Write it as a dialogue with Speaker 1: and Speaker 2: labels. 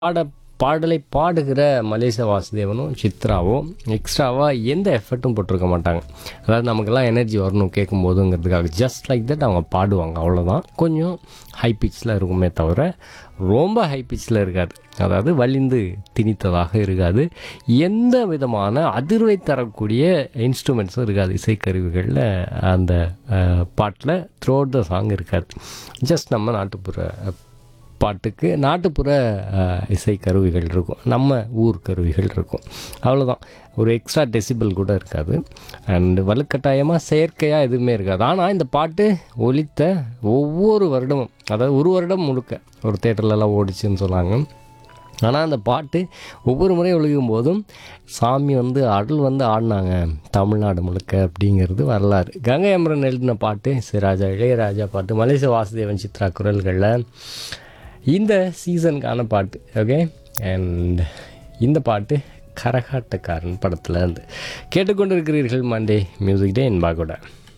Speaker 1: பாட பாடலை பாடுகிற மலேசிய வாசுதேவனும் சித்ராவும் எக்ஸ்ட்ராவாக எந்த எஃபர்ட்டும் போட்டிருக்க மாட்டாங்க அதாவது நமக்கெல்லாம் எனர்ஜி வரணும் கேட்கும் போதுங்கிறதுக்காக ஜஸ்ட் லைக் தட் அவங்க பாடுவாங்க அவ்வளோதான் கொஞ்சம் ஹை பிச்சில் இருக்குமே தவிர ரொம்ப ஹை பிச்சில் இருக்காது அதாவது வலிந்து திணித்ததாக இருக்காது எந்த விதமான அதிர்வை தரக்கூடிய இன்ஸ்ட்ருமெண்ட்ஸும் இருக்காது இசைக்கருவிகளில் அந்த பாட்டில் த்ரூ த சாங் இருக்காது ஜஸ்ட் நம்ம நாட்டுப்புற பாட்டுக்கு நாட்டுப்புற அஹ், இசை கருவிகள் இருக்கும் நம்ம ஊர் கருவிகள் இருக்கும் அவ்வளோதான் ஒரு எக்ஸ்ட்ரா டெசிபிள் கூட இருக்காது அண்ட் வலுக்கட்டாயமாக செயற்கையாக எதுவுமே இருக்காது ஆனால் இந்த பாட்டு ஒலித்த ஒவ்வொரு வருடமும் அதாவது ஒரு வருடம் முழுக்க ஒரு தேட்டர்லலாம் ஓடிச்சுன்னு சொன்னாங்க ஆனால் அந்த பாட்டு ஒவ்வொரு முறையும் ஒழுகும் போதும் சாமி வந்து அருள் வந்து ஆடினாங்க தமிழ்நாடு முழுக்க அப்படிங்கிறது வரலாறு கங்கை அமரன் எழுதின பாட்டு சிராஜா இளையராஜா பாட்டு மலேசிய வாசுதேவன் சித்ரா குரல்களில் இந்த சீசனுக்கான பாட்டு ஓகே அண்ட் இந்த பாட்டு கரகாட்டக்காரன் படத்தில் இருந்து கேட்டுக்கொண்டிருக்கிறீர்கள் மண்டே மியூசிக் டே என்பா கூட